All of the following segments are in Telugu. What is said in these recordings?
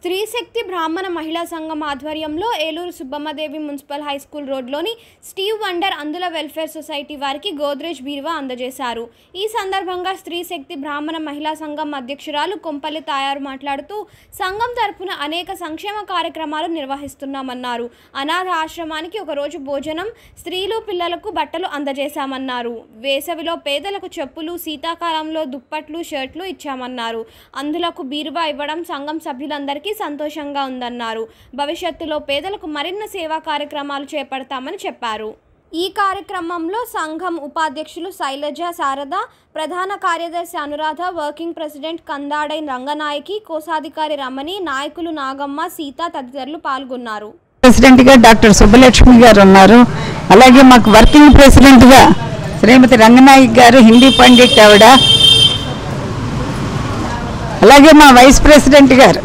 స్త్రీశక్తి బ్రాహ్మణ మహిళా సంఘం ఆధ్వర్యంలో Eluru Subbammadevi municipal high school రోడ్లోని స్టీవ్ వండర్ అందుల వెల్ఫేర్ సొసైటీ వారికి గోద్రేజ్ బీరువా అందజేశారు ఈ సందర్భంగా స్త్రీశక్తి బ్రాహ్మణ మహిళా సంఘం అధ్యక్షురాలు కొంపల్లి తాయారు మాట్లాడుతూ సంఘం తరపున అనేక సంక్షేమ కార్యక్రమాలు నిర్వహిస్తున్నామన్నారు అనాథ ఆశ్రమానికి ఒకరోజు భోజనం స్త్రీలు పిల్లలకు బట్టలు అందజేశామన్నారు వేసవిలో పేదలకు చెప్పులు శీతాకాలంలో దుప్పట్లు షర్ట్లు ఇచ్చామన్నారు అందులకు బీరువా ఇవ్వడం సంఘం సభ్యులందరికీ సంతోషంగా ఉందన్నారు భవిష్యత్తులో పేదలకు మరిన్ని సేవా కార్యక్రమాలు చేపడతామని చెప్పారు ఈ కార్యక్రమంలో సంఘం ఉపాధ్యక్షులు శైలజ శారద ప్రధాన కార్యదర్శి అనురాధ వర్కింగ్ ప్రెసిడెంట్ కందాడై రంగనాయకి కోశాధికారి రమణి నాయకులు నాగమ్మ సీత తదితరులు పాల్గొన్నారు ప్రెసిడెంట్గా డాక్టర్ సుబ్బలక్ష్మి గారు ఉన్నారు అలాగే మాకు వర్కింగ్ ప్రెసిడెంట్గా శ్రీమతి రంగనాయక్ గారు హిందీ పండిట్ ఆవిడ అలాగే మా వైస్ ప్రెసిడెంట్ గారు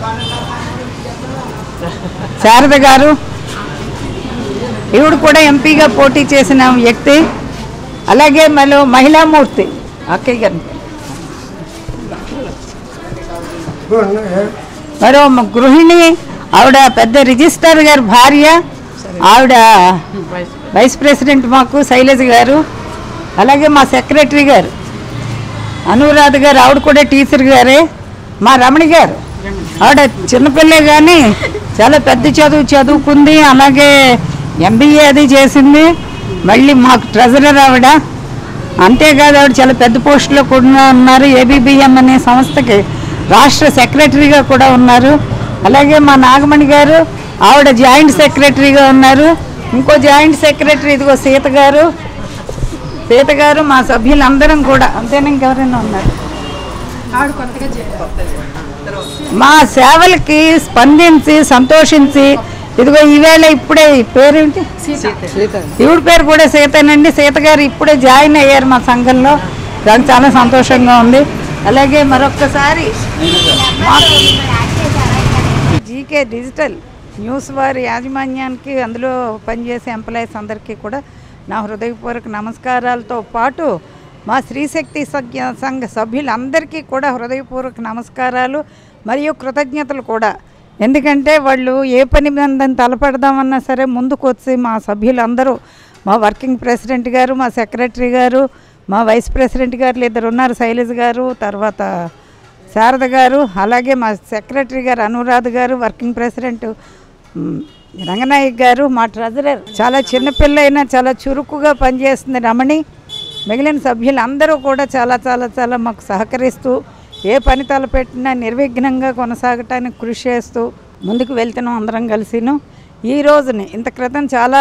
శారద గారు ఈవిడ కూడా ఎంపీగా పోటీ చేసిన వ్యక్తి అలాగే మరో మహిళామూర్తి అక్కయ్య గారు మరో మ- గృహిణి ఆవిడ పెద్ద రిజిస్టర్ గారి భార్య ఆవిడ వైస్ ప్రెసిడెంట్ మాకు శైలజ గారు అలాగే మా సెక్రటరీ గారు అనురాధ గారు ఆవిడ కూడా టీచర్ గారే మా రమణి గారు ఆవిడ చిన్నపిల్లే కానీ చాలా పెద్ద చదువు చదువుకుంది అలాగే ఎంబీఏ అది చేసింది మళ్ళీ మాకు ట్రెజరర్ ఆవిడ అంతేకాదు ఆవిడ చాలా పెద్ద పోస్టులో కూడా ఉన్నారు ఏబిబిఎం అనే సంస్థకి రాష్ట్ర సెక్రటరీగా కూడా ఉన్నారు అలాగే మా నాగమణి గారు ఆవిడ జాయింట్ సెక్రటరీగా ఉన్నారు ఇంకో జాయింట్ సెక్రటరీ ఇదిగో సీత గారు సీత గారు మా సభ్యులందరం కూడా అంతేనా ఇంకెవరైనా ఉన్నారు మా సేవలకి స్పందించి సంతోషించి ఇదిగో ఈవేళ ఇప్పుడే ఈ పేరేంటి ఈవిడ పేరు కూడా సీతనండి సీత గారు ఇప్పుడే జాయిన్ అయ్యారు మా సంఘంలో దానికి చాలా సంతోషంగా ఉంది అలాగే మరొక్కసారి మాకు జీకే డిజిటల్ న్యూస్ వారి యాజమాన్యానికి అందులో పనిచేసే ఎంప్లాయీస్ అందరికీ కూడా నా హృదయపూర్వక నమస్కారాలతో పాటు మా స్త్రీశక్తి సంఘ సంఘ సభ్యులందరికీ కూడా హృదయపూర్వక నమస్కారాలు మరియు కృతజ్ఞతలు కూడా ఎందుకంటే వాళ్ళు ఏ పని మీద తలపెడదామన్నా సరే ముందుకు వచ్చి మా సభ్యులందరూ మా వర్కింగ్ ప్రెసిడెంట్ గారు మా సెక్రటరీ గారు మా వైస్ ప్రెసిడెంట్ గారు ఇద్దరు ఉన్నారు శైలజ్ గారు తర్వాత శారద గారు అలాగే మా సెక్రటరీ గారు అనురాధ్ గారు వర్కింగ్ ప్రెసిడెంట్ మ్, రంగనాయక్ గారు మా ట్రెజరర్ చాలా చిన్నపిల్ల అయినా చాలా చురుకుగా పనిచేస్తుంది రమణి మిగిలిన సభ్యులందరూ కూడా చాలా చాలా చాలా మాకు సహకరిస్తూ ఏ పని తలపెట్టినా నిర్విఘ్నంగా కొనసాగటానికి కృషి చేస్తూ ముందుకు వెళ్తున్నాం అందరం కలిసిను ఈ రోజుని ఇంత క్రితం చాలా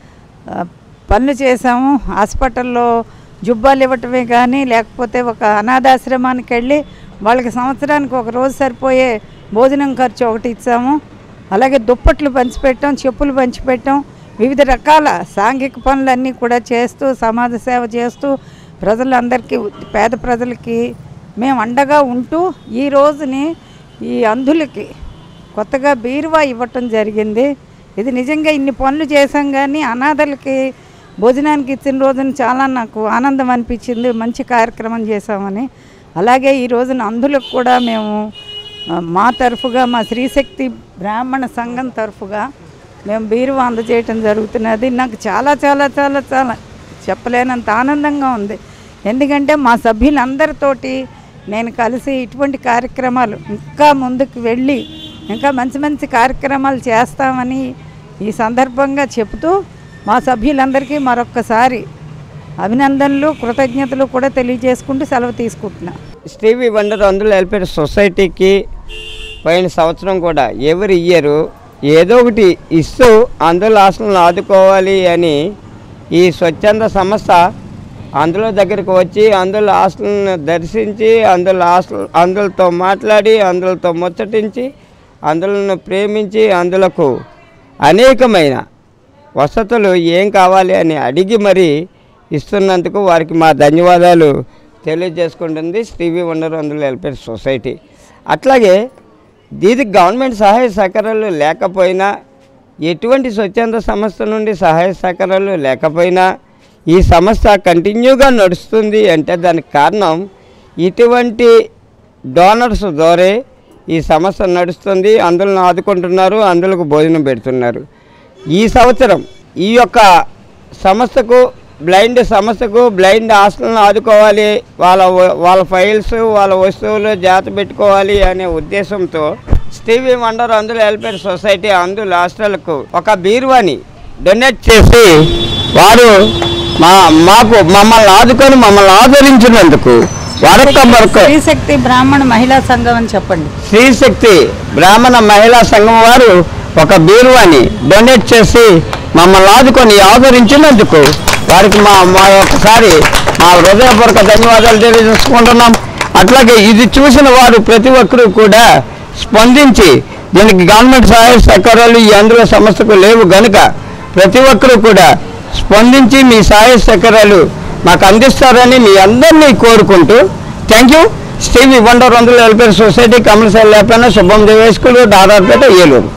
ఆ, పనులు చేసాము హాస్పిటల్లో జుబ్బాలు ఇవ్వటమే కానీ లేకపోతే ఒక అనాథాశ్రమానికి వెళ్ళి వాళ్ళకి సంవత్సరానికి ఒక రోజు సరిపోయే భోజనం ఖర్చు ఒకటి ఇచ్చాము అలాగే దుప్పట్లు పంచిపెట్టాం చెప్పులు పంచిపెట్టాం వివిధ రకాల సాంఘిక పనులన్నీ కూడా చేస్తూ సమాజ సేవ చేస్తూ ప్రజలందరికీ పేద ప్రజలకి మేము అండగా ఉంటూ ఈ రోజుని ఈ అంధులకి కొత్తగా బీరువా ఇవ్వటం జరిగింది ఇది నిజంగా ఇన్ని పనులు చేసాం కానీ అనాథలకి భోజనానికి ఇచ్చిన రోజున చాలా నాకు ఆనందం అనిపించింది మంచి కార్యక్రమం చేశామని అలాగే ఈ రోజున అందులకు కూడా మేము ఆ, మా తరఫుగా మా స్త్రీశక్తి బ్రాహ్మణ సంఘం తరఫుగా మేము బీరువా అందజేయటం జరుగుతున్నది నాకు చాలా చాలా చాలా చాలా చెప్పలేనంత ఆనందంగా ఉంది ఎందుకంటే మా సభ్యులందరితోటి నేను కలిసి ఇటువంటి కార్యక్రమాలు ఇంకా ముందుకు వెళ్ళి ఇంకా మంచి మంచి కార్యక్రమాలు చేస్తామని ఈ సందర్భంగా చెబుతూ మా సభ్యులందరికీ మరొక్కసారి అభినందనలు కృతజ్ఞతలు కూడా తెలియజేసుకుంటూ సెలవు తీసుకుంటున్నా స్టీవీ వండర్ అందులో వెల్ఫేర్ సొసైటీకి పోయిన సంవత్సరం కూడా ఎవరి ఇయర్ ఏదో ఒకటి ఇస్తూ అందులో ఆశలను ఆదుకోవాలి అని ఈ స్వచ్ఛంద సంస్థ అందులో దగ్గరికి వచ్చి అందులో ఆశలను దర్శించి అందులో ఆశలు అందులతో మాట్లాడి అందులతో ముచ్చటించి అందులను ప్రేమించి అందులకు అనేకమైన వసతులు ఏం కావాలి అని అడిగి మరి ఇస్తున్నందుకు వారికి మా ధన్యవాదాలు తెలియజేసుకుంటుంది టీవీ వండర్ అందులో వెల్ఫేర్ సొసైటీ అట్లాగే దీనికి గవర్నమెంట్ సహాయ సహకారాలు లేకపోయినా ఎటువంటి స్వచ్ఛంద సంస్థ నుండి సహాయ సహకారాలు లేకపోయినా ఈ సంస్థ కంటిన్యూగా నడుస్తుంది అంటే దానికి కారణం ఇటువంటి డోనర్స్ ద్వారా ఈ సంస్థ నడుస్తుంది అందులో ఆదుకుంటున్నారు అందులోకి భోజనం పెడుతున్నారు ఈ సంవత్సరం ఈ యొక్క సంస్థకు బ్లైండ్ సంస్థకు బ్లైండ్ హాస్టల్ని ఆదుకోవాలి వాళ్ళ వ- వాళ్ళ ఫైల్స్ వాళ్ళ వస్తువులు జాత పెట్టుకోవాలి అనే ఉద్దేశంతో స్టీవీ వండర్ అందులో వెల్ఫేర్ సొసైటీ అందులో హాస్టల్కు ఒక బీరువాని డొనేట్ చేసి వారు మా మాకు మమ్మల్ని ఆదుకొని మమ్మల్ని ఆదరించినందుకు వరక మరొక స్త్రీశక్తి బ్రాహ్మణ మహిళా సంఘం అని చెప్పండి శ్రీశక్తి బ్రాహ్మణ మహిళా సంఘం వారు ఒక బీరువాని డొనేట్ చేసి మమ్మల్ని ఆదుకొని ఆదరించినందుకు వారికి మా మా ఒకసారి మా హృదయపూర్వక ధన్యవాదాలు తెలియజేసుకుంటున్నాం అట్లాగే ఇది చూసిన వారు ప్రతి ఒక్కరూ కూడా స్పందించి దీనికి గవర్నమెంట్ సహాయ సహకారాలు ఈ అందులో సంస్థకు లేవు గనుక ప్రతి ఒక్కరూ కూడా స్పందించి మీ సహాయ సహకారాలు మాకు అందిస్తారని మీ అందరినీ కోరుకుంటూ థ్యాంక్ యూ స్టీవీ వండర్ వందల వెల్ఫేర్ సొసైటీ కమర్షియల్ లేకపోయినా శుభం దేవేశ్కులు దాదాపేట ఏలూరు